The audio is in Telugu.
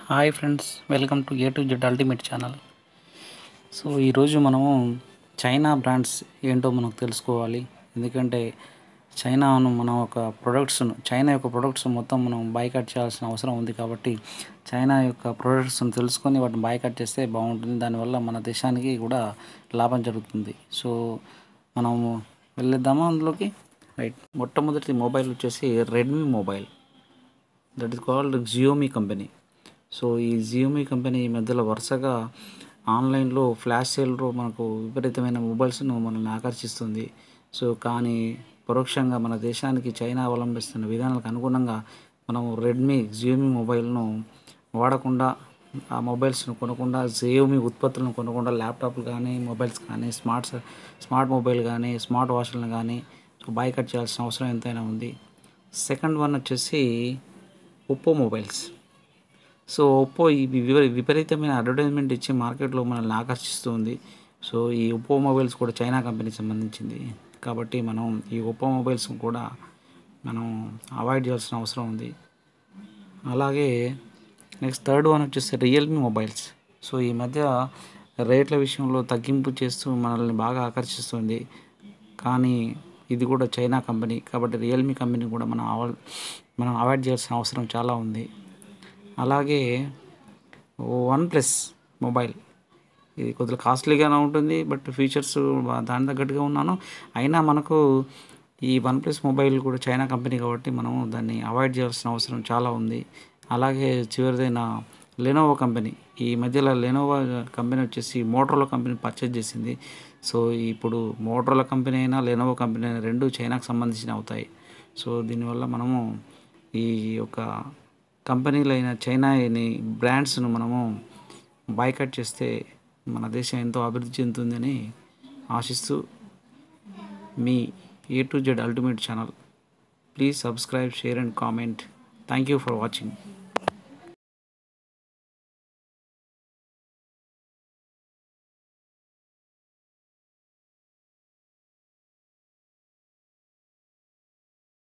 hi friends welcome to A to Z ultimate channel so ఈరోజు మనము చైనా బ్రాండ్స్ ఏంటో మనకు తెలుసుకోవాలి ఎందుకంటే చైనాను మనం ఒక ప్రొడక్ట్స్ను చైనా యొక్క ప్రొడక్ట్స్ మొత్తం మనం బాయ్కట్ చేయాల్సిన అవసరం ఉంది కాబట్టి చైనా యొక్క ప్రొడక్ట్స్ను తెలుసుకొని వాటిని బాయ్కట్ చేస్తే బాగుంటుంది దానివల్ల మన దేశానికి కూడా లాభం జరుగుతుంది సో మనము వెళ్ళేద్దామా అందులోకి రైట్ మొట్టమొదటి మొబైల్ వచ్చేసి Redmi mobile that is called Xiaomi company so ఈ జియోమీ కంపెనీ ఈ మధ్యలో వరుసగా ఆన్లైన్లో ఫ్లాష్ సేల్లో మనకు విపరీతమైన మొబైల్స్ను మనల్ని ఆకర్షిస్తుంది సో కానీ పరోక్షంగా మన దేశానికి చైనా అవలంబిస్తున్న విధానాలకు అనుగుణంగా మనం రెడ్మీ జియోమీ మొబైల్ను వాడకుండా ఆ మొబైల్స్ను కొనకుండా జియోమీ ఉత్పత్తులను కొనకుండా ల్యాప్టాప్లు కానీ మొబైల్స్ కానీ స్మార్ట్ స్మార్ట్ మొబైల్ కానీ స్మార్ట్ వాచ్లను కానీ సో బాయ్కట్ చేయాల్సిన అవసరం ఎంతైనా ఉంది సెకండ్ వన్ వచ్చేసి ఒప్పో మొబైల్స్ సో ఒప్పో ఈ వివ- విపరీతమైన అడ్వర్టైజ్మెంట్ ఇచ్చి మార్కెట్లో మనల్ని ఆకర్షిస్తుంది సో ఈ ఒప్పో మొబైల్స్ కూడా చైనా కంపెనీకి సంబంధించింది కాబట్టి మనం ఈ ఒప్పో మొబైల్స్ కూడా మనం అవాయిడ్ చేయాల్సిన అవసరం ఉంది అలాగే నెక్స్ట్ థర్డ్ వన్ వచ్చేసి రియల్మీ మొబైల్స్ సో ఈ మధ్య రేట్ల విషయంలో తగ్గింపు చేస్తూ మనల్ని బాగా ఆకర్షిస్తుంది కానీ ఇది కూడా చైనా కంపెనీ కాబట్టి రియల్మీ కంపెనీ కూడా మనం అవ మనం అవాయిడ్ చేయాల్సిన అవసరం చాలా ఉంది అలాగే వన్ ప్లస్ మొబైల్ ఇది కొద్దిగా కాస్ట్లీగానే ఉంటుంది బట్ ఫీచర్స్ దాని తగ్గట్టుగా ఉన్నాను అయినా మనకు ఈ వన్ ప్లస్ మొబైల్ కూడా చైనా కంపెనీ కాబట్టి మనం దాన్ని అవాయిడ్ చేయాల్సిన అవసరం చాలా ఉంది అలాగే చివరిదైన లెనోవో కంపెనీ ఈ మధ్యలో లెనోవో కంపెనీ వచ్చేసి మోటరోలా కంపెనీ పర్చేజ్ చేసింది సో ఇప్పుడు మోటరోలా కంపెనీ అయినా లెనోవో కంపెనీ అయినా రెండు చైనాకు సంబంధించిన అవుతాయి సో దీనివల్ల మనము ఈ యొక్క కంపెనీలైన చైనాని బ్రాండ్స్ను మనము బాయ్కట్ చేస్తే మన దేశం ఎంతో అభివృద్ధి చెందుతుందని ఆశిస్తూ మీ A to Z ultimate channel please subscribe share and comment thank you for watching